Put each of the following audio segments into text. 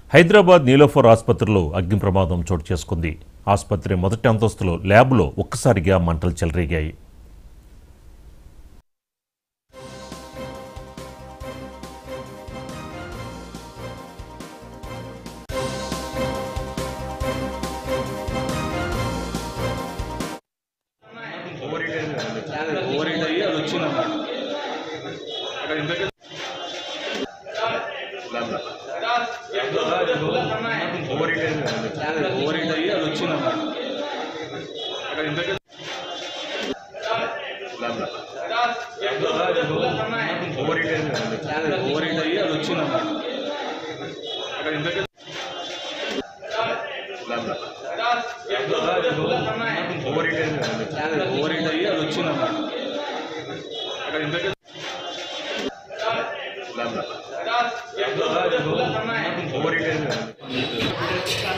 హైదరాబాద్ నీలోఫర్ ఆసుపత్రిలో అగ్ని ప్రమాదం చోటు చేసుకుంది ఆసుపత్రి మొదటి అంతస్తులో ల్యాబ్లో ఒక్కసారిగా మంటలు చెలరేగాయి ఓవర్ హీట్ అయింది ఓవర్ హీట్ అయ్యి అది వచ్చింది అన్నమాట అక్కడ ఇంతకీ ఓవర్ హీట్ అయింది ఓవర్ హీట్ అయ్యి అది వచ్చింది అన్నమాట అక్కడ ఇంతకీ ఓవర్ హీట్ అయింది ఓవర్ హీట్ అయ్యి అది వచ్చింది అన్నమాట అక్కడ ఇంతకీ ఓవర్ హీట్ అయింది ఓవర్ హీట్ అయ్యి అది వచ్చింది అన్నమాట అక్కడ ఇంతకీ ఓవర్ హీట్ అయింది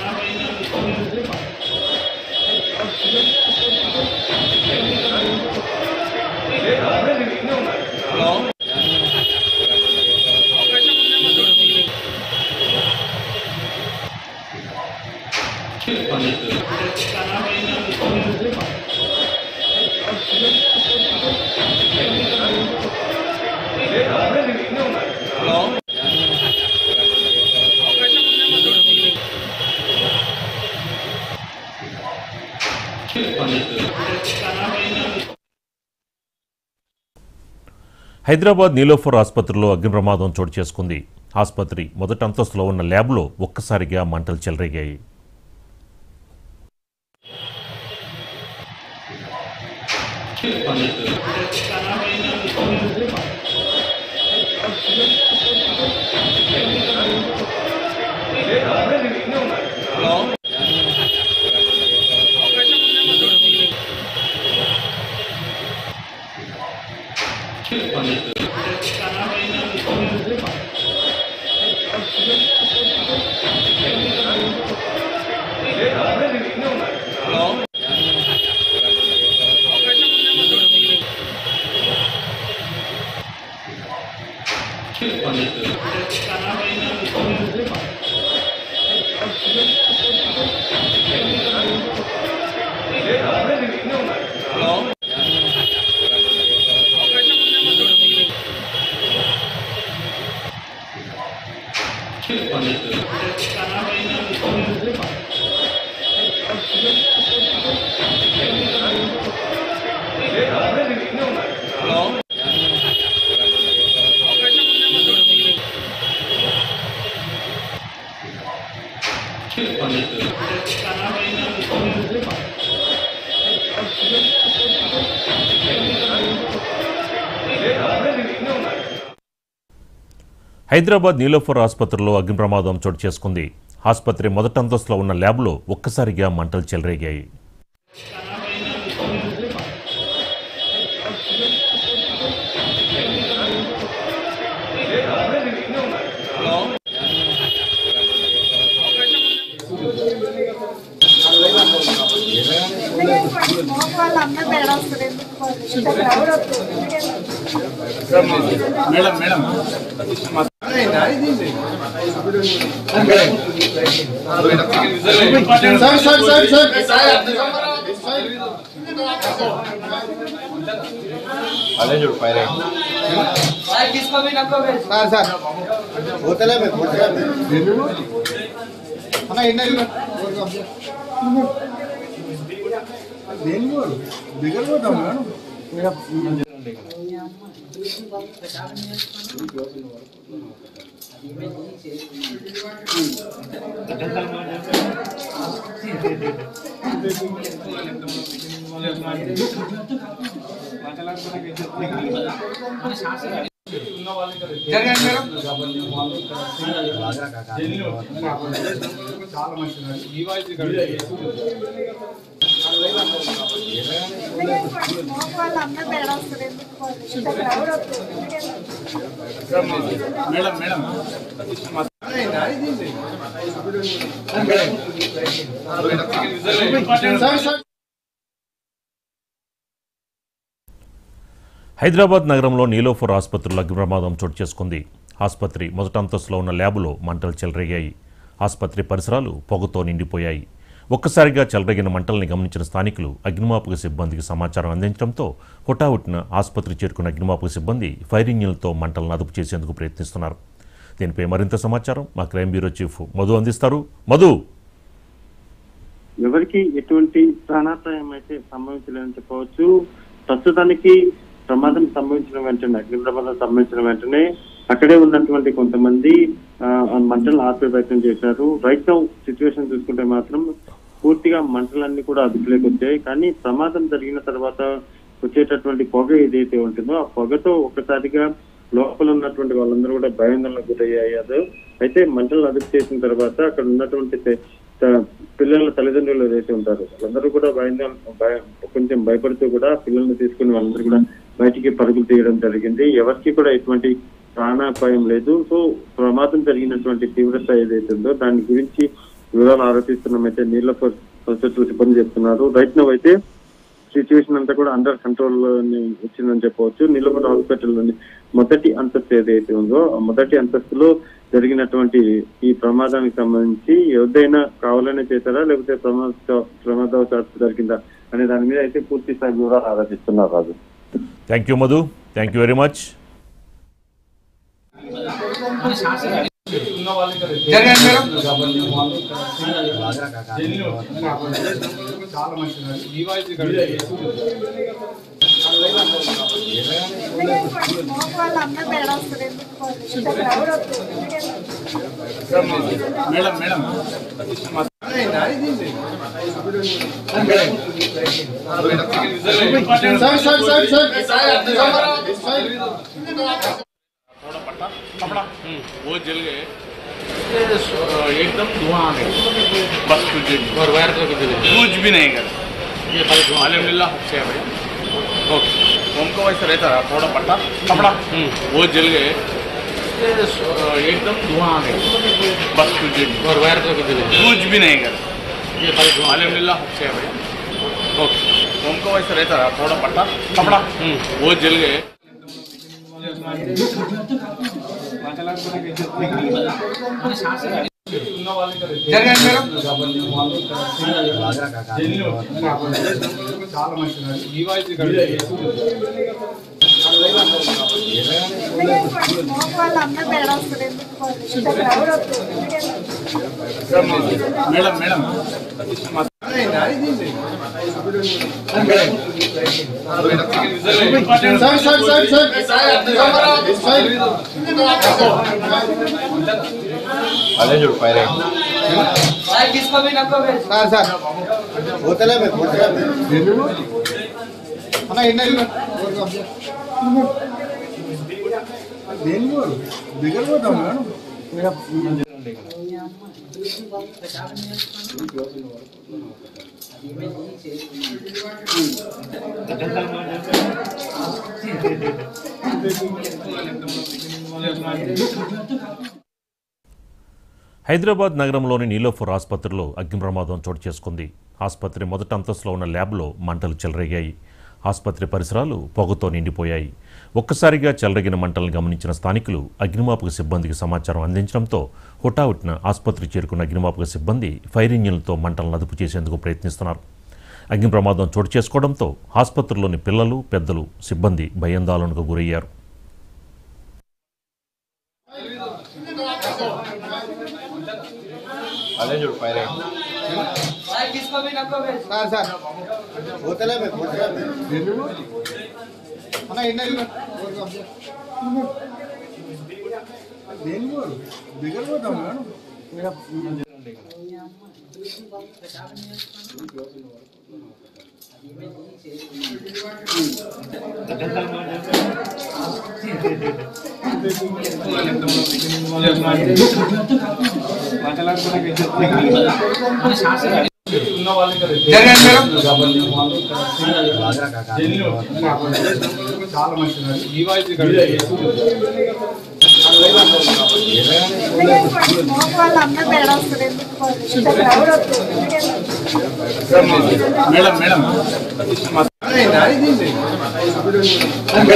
హైదరాబాద్ నీలోఫర్ ఆసుపత్రిలో అగ్ని ప్రమాదం చోటు చేసుకుంది ఆసుపత్రి మొదటి అంతస్తులో ఉన్న ల్యాబ్లో ఒక్కసారిగా మంటలు చెలరేగాయి హైదరాబాద్ నీలోఫర్ ఆసుపత్రిలో అగ్ని ప్రమాదం చోటు చేసుకుంది ఆసుపత్రి మొదటి అంతస్తులో ఉన్న ల్యాబ్లో ఒక్కసారిగా మంటలు చెలరేగాయి వాళ్ళ అమ్మ తేడా వస్తుంది ఎందుకు క్రౌడ్ వస్తుంది అదే చూడు ఫైర్ సార్ సార్ పోతలే పోతలే అన్న ఎన్న దిగర్ పోతాం వాళ్ళ అమ్మ తేడా వస్తుంది ఎందుకు క్రౌడ్ వస్తుంది సార్ సార్ హైదరాబాద్ నగరంలో నీలోఫర్ ఆసుపత్రిలో అగ్ని ప్రమాదం చోటు చేసుకుంది ఆసుపత్రి మొదటి అంతస్తులో ఉన్న ల్యాబ్లో మంటలు చెలరేగాయి ఆసుపత్రి పరిసరాలు పొగతో నిండిపోయాయి ఒక్కసారిగా చెలరగిన మంటల్ని గమనించిన స్థానికులు అగ్నిమాపక సిబ్బందికి సమాచారం అందించడంతో హుటాహుటిన ఆసుపత్రి చేరుకున్న అగ్నిమాపక సిబ్బంది ఫైర్ ఇంజిన్లతో మంటలను అదుపు చేసేందుకు ప్రయత్నిస్తున్నారు దీనిపై మరింత సమాచారం మా క్రైమ్ బ్యూరో చీఫ్ మధు అందిస్తారు మధు ఎవరికి ఎటువంటి ప్రాణాపాయం అయితే సంభవించలేదని చెప్పవచ్చు ప్రస్తుతానికి ప్రమాదం సంభవించిన వెంటనే అగ్ని ప్రమాదం సంభవించిన వెంటనే అక్కడే ఉన్నటువంటి కొంతమంది ఆ, ఆ మంటలను ఆపే ప్రయత్నం చేశారు రైట్ నౌ సిచ్యువేషన్ చూసుకుంటే మాత్రం పూర్తిగా మంటలన్నీ కూడా అదుపులోకి వచ్చాయి కానీ ప్రమాదం జరిగిన తర్వాత వచ్చేటటువంటి పొగ ఏదైతే ఉంటుందో ఆ పొగతో ఒక్కసారిగా లోపల ఉన్నటువంటి వాళ్ళందరూ కూడా భయాందోళనకు గురయ్యారు అయితే మంటలను అదుపు చేసిన తర్వాత అక్కడ ఉన్నటువంటి తె- త- పిల్లల తల్లిదండ్రులు ఏదైతే ఉంటారో వాళ్ళందరూ కూడా భయాందోళన భయ- కొంచెం భయపడుతూ కూడా పిల్లల్ని తీసుకుని వాళ్ళందరూ కూడా బయటికి పరుగులు తీయడం జరిగింది ఎవరికి కూడా ఎటువంటి ప్రాణాపాయం లేదు సో ప్రమాదం జరిగినటువంటి తీవ్రత ఏదైతే ఉందో దాని గురించి వివరాలు ఆరోపిస్తున్నామైతే నీళ్ళ పరిస్థితులు సిబ్బంది చెప్తున్నారు రైట్ నవ్ అయితే సిచ్యువేషన్ అంతా కూడా అండర్ కంట్రోల్ వచ్చిందని చెప్పవచ్చు నిలబడి హాస్పిటల్ లోని మొదటి అంతస్తు ఏదైతే ఉందో ఆ మొదటి అంతస్తులో జరిగినటువంటి ఈ ప్రమాదానికి సంబంధించి ఎవరైనా కావాలనే చేశారా లేకపోతే ప్రమాద ప్రమాదవశాత్తు జరిగిందా అనే దాని మీద అయితే పూర్తి స్థాయి వివరాలు ఆలోచిస్తున్నారు Raju thank you Madhu thank you very much వాళ్ళు అందరూ తేడా వస్తుంది ఎందుకు క్రౌడ్ వస్తుంది madam madam sir sir sir sir थोड़ा पट्टा कपड़ा वो जल गए एकदम धुआं आ गया बस कुछ और वायर तो कुछ भी नहीं कर अलहमदिल्ला अच्छे है भैया ओके उनको वैसे रहता है थोड़ा पट्टा कपड़ा वो जल गए एकदम धुआं आ गया बस कुछ और वायर तो कुछ भी नहीं कर अलहमदिल्ला अच्छे है भैया ओके उनको वैसे रहता है थोड़ा पट्टा कपड़ा वो जल गए వాళ్ళు అందరూ తేడా వస్తుంది ఎందుకు క్రౌడ్ వస్తుంది madam madam sir sir sir sir sir అదే చూడు ఫైర్ సార్ సార్ పోతలే మేము పోతలే అన్న ఎన్న దేని దగ్గర పోతాం మేడం హైదరాబాద్ నగరంలోని నీలోఫర్ ఆసుపత్రిలో అగ్ని ప్రమాదం చోటు చేసుకుంది ఆసుపత్రి మొదటి అంతస్తులో ఉన్న ల్యాబ్లో మంటలు చెలరేగాయి ఆసుపత్రి పరిసరాలు పొగతో నిండిపోయాయి ఒక్కసారిగా చెలరగిన మంటలను గమనించిన స్థానికులు అగ్నిమాపక సిబ్బందికి సమాచారం అందించడంతో హుటాహుటిన ఆసుపత్రి చేరుకున్న అగ్నిమాపక సిబ్బంది ఫైర్ ఇంజిన్లతో మంటలను అదుపు చేసేందుకు ప్రయత్నిస్తున్నారు అగ్ని ప్రమాదం చోటు చేసుకోవడంతో ఆసుపత్రిలోని పిల్లలు పెద్దలు సిబ్బంది భయాందోళనకు గురయ్యారు అదే చూడు ఫైర్ సార్ సార్ పోతలే మేము పోతలే అన్న ఎన్న దేని దగ్గర పోతాం మేడం వాళ్ళు అందరూ తేడా వస్తుంది ఎందుకు క్రౌడ్ వస్తుంది madam madam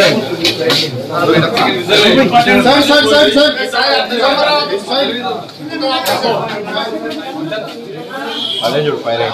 sir sir sir sir sir అదే చూడు ఫైర్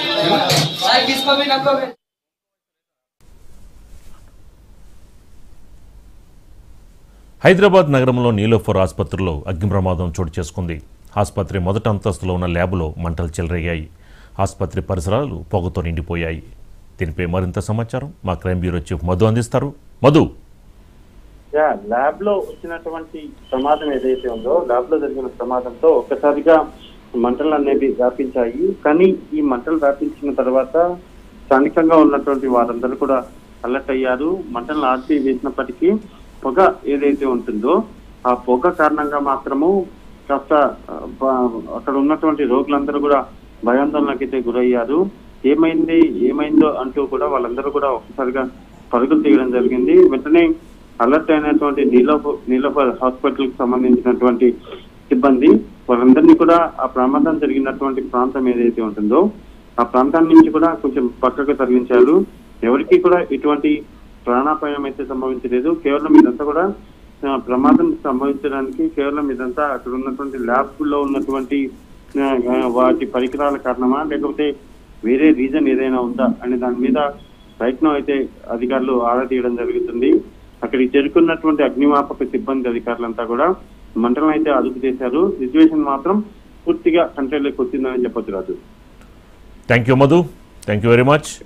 హైదరాబాద్ నగరంలో నీలోఫర్ ఆసుపత్రిలో అగ్ని ప్రమాదం చోటు చేసుకుంది ఆసుపత్రి మొదటి అంతస్తులో ఉన్న ల్యాబ్లో మంటలు చెలరేగాయి ఆసుపత్రి పరిసరాలు పొగతో నిండిపోయాయి దీనిపై మరింత సమాచారం మా క్రైమ్ బ్యూరో చీఫ్ మధు అందిస్తారు మధు యా ల్యాబ్ లో వచ్చినటువంటి ప్రమాదం ఏదైతే ఉందో ల్యాబ్ లో జరిగిన ప్రమాదంతో ఒక్కసారిగా మంటలు అనేవి వ్యాపించాయి కానీ ఈ మంటలు వ్యాపించిన తర్వాత స్థానికంగా ఉన్నటువంటి వారందరూ కూడా అలర్ట్ అయ్యారు మంటలను ఆర్పి వేసినప్పటికీ పొగ ఏదైతే ఉంటుందో ఆ పొగ కారణంగా మాత్రము కాస్త ఆ, బ- అక్కడ ఉన్నటువంటి రోగులందరూ కూడా భయాందోళనకైతే గురయ్యారు ఏమైంది ఏమైందో అంటూ కూడా వాళ్ళందరూ కూడా ఒక్కసారిగా పరుగులు తీయడం జరిగింది వెంటనే అలర్ట్ అయినటువంటి నీలోఫ్ నీలోఫర్ హాస్పిటల్ కి సంబంధించినటువంటి సిబ్బంది వాళ్ళందరినీ కూడా ఆ ప్రమాదం జరిగినటువంటి ప్రాంతం ఏదైతే ఉంటుందో ఆ ప్రాంతాన్ని నుంచి కూడా కొంచెం పక్కకు తరలించారు ఎవరికి కూడా ఎటువంటి ప్రాణాపాయం అయితే సంభవించలేదు కేవలం ఇదంతా కూడా ఆ, ప్రమాదం సంభవించడానికి కేవలం ఇదంతా అక్కడ ఉన్నటువంటి ల్యాబ్ లో ఉన్నటువంటి ఆ, ఆ, వాటి పరికరాల కారణమా లేకపోతే వేరే రీజన్ ఏదైనా ఉందా అనే దాని మీద ప్రయత్నం అయితే అధికారులు ఆరా తీయడం జరుగుతుంది అక్కడికి చేరుకున్నటువంటి అగ్నిమాపక సిబ్బంది అధికారులంతా కూడా మంటలను అయితే అదుపు చేశారు సిచ్యువేషన్ మాత్రం పూర్తిగా కంట్రోల్లోకి వచ్చిందని చెప్పొచ్చు Raju thank you Madhu thank you very much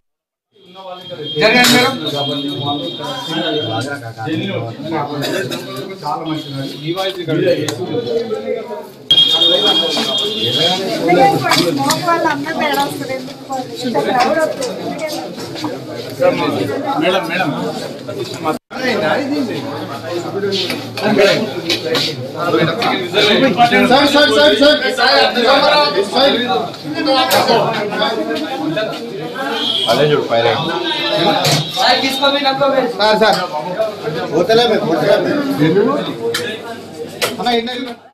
చాలా మంచిది మగవాళ్ళు అందరూ తేడా వస్తారు ఎందుకు క్రౌడ్ వస్తుంది madam madam sir sir sir sir అదే చూడు ఫైర్ సార్ సార్ పోతలే పోతలే అన్న ఇంటర్వ్యూ